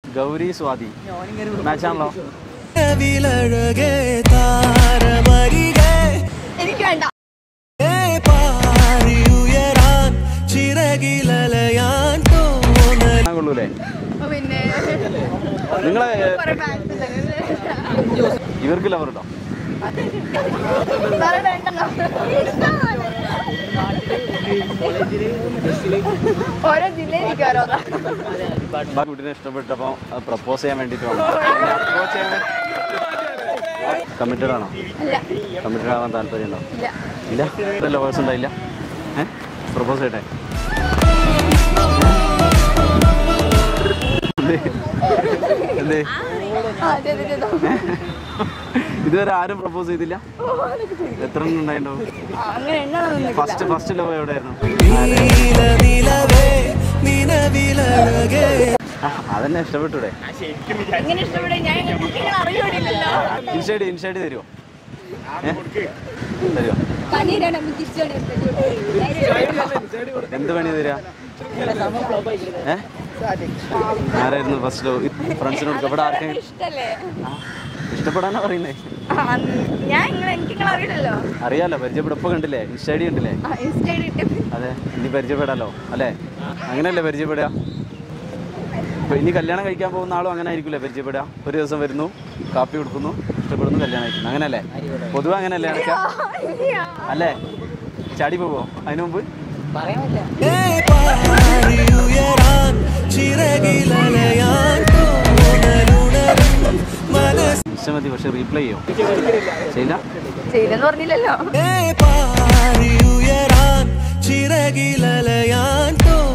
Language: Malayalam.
ഗൗരി സ്വാതി മാച്ചാണല്ലോ വിലഴകേ താരമരികെ എനിക്ക് വേണ്ട പാറിയുയരാൻ ചിറകിലലയാൻ തോന്നൽ കൊള്ളൂലേ പിന്നെ നിങ്ങളെ കുറെ ഫാൻസ് ഉണ്ട് ഇവർക്ക് ലവർ ഉണ്ടോ വേറെ വേണ്ടെന്നോ ഇഷ്ടമാണ്. ഓരോ ജില്ലയിലേക്ക് ഓരോന്നാ ആ കുട്ടീനെ ഇഷ്ടപ്പെട്ടപ്പോൾ പ്രപ്പോസ് ചെയ്യാൻ വേണ്ടിയിട്ട് വന്നു അപ്രോച്ച് ചെയ്യാൻ കമ്മിറ്റഡ് ആണോ ഇല്ല കമ്മിറ്റഡ് ആവാൻ താല്പര്യം ഉണ്ടോ ഇല്ല ഇല്ല ലവേഴ്സ് ഉണ്ടായില്ല ഏ പ്രപ്പോസ് ചെയ്യട്ടെ എന്തേ? എന്തേ ആ ചെയ്തു ചെയ്തു ഇതുവരെ ആരും പ്രപ്പോസ് ചെയ്തില്ല എത്ര എണ്ണം ഉണ്ടായിട്ടുണ്ടാവും ആ, അങ്ങനെ എണ്ണണമെന്നില്ല ഫസ്റ്റ് ഫസ്റ്റ് ലവ് എവിടെയായിരുന്നു നീല നിലവേ നിലവിലഴകേ ആ, അതന്നെ ഇഷ്ടപ്പെട്ടൂടെ എങ്ങനെ ഇഷ്ടപ്പെടും ഞാൻ കുട്ടികൾ അറിയൂടില്ലല്ലോ ഇൻഷൈഡ് ഇൻഷൈഡ് തരുമോ ഏ തരുമോ പനീരാണ് നമുക്ക് ഇഷ്ടമാണ് എന്ത് പണി തരാ ഏ ആരായിരുന്നു ഫസ്റ്റ് ലവ് ഫ്രണ്ട്സിനോട് ഇവിടെ ആർക്കെങ്കിലും ഇഷ്ടല്ലേ ഇഷ്ടപ്പെടാനാ പറയുന്നേ ആ, ഞാൻ നിങ്ങളെ എനിക്ക് നിങ്ങൾ അറിയില്ലല്ലോ അറിയാലോ പരിചയപ്പെടും ഇപ്പൊ കണ്ടില്ലേ ഇൻസ്റ്റൈഡി കണ്ടില്ലേ ആ ഇൻസ്റ്റയിൽ ഇട്ട് അതെ ഇനി പരിചയപ്പെടാലോ അല്ലേ അങ്ങനെയല്ലേ പരിചയപ്പെടുക ഇപ്പൊ ഇനി കല്യാണം കഴിക്കാൻ പോകുന്ന ആളും അങ്ങനെ ആയിരിക്കില്ലേ പരിചയപ്പെടുക ഒരു ദിവസം വരുന്നു കാപ്പി കൊടുക്കുന്നു ഇഷ്ടപ്പെടുന്നു കല്യാണം കഴിക്കുന്നു അങ്ങനല്ലേ പൊതുവെ അങ്ങനെയല്ലേ അടയ്ക്ക അല്ലേ ചാടി പോവോ അതിനു മുമ്പ് പാറിയുയരാൻ ചിറകിലലയാൻ തോന്നലുണരും മനസ്സ് ഇഷ്ടം മതി പക്ഷെ റീപ്ലൈ ചെയ്യോ ചെയ്യില്ല ചെയ്തെന്ന് പറഞ്ഞില്ലല്ലോ പാറിയുയരാൻ ചിറകിലലയാൻ തോന്നലുണരും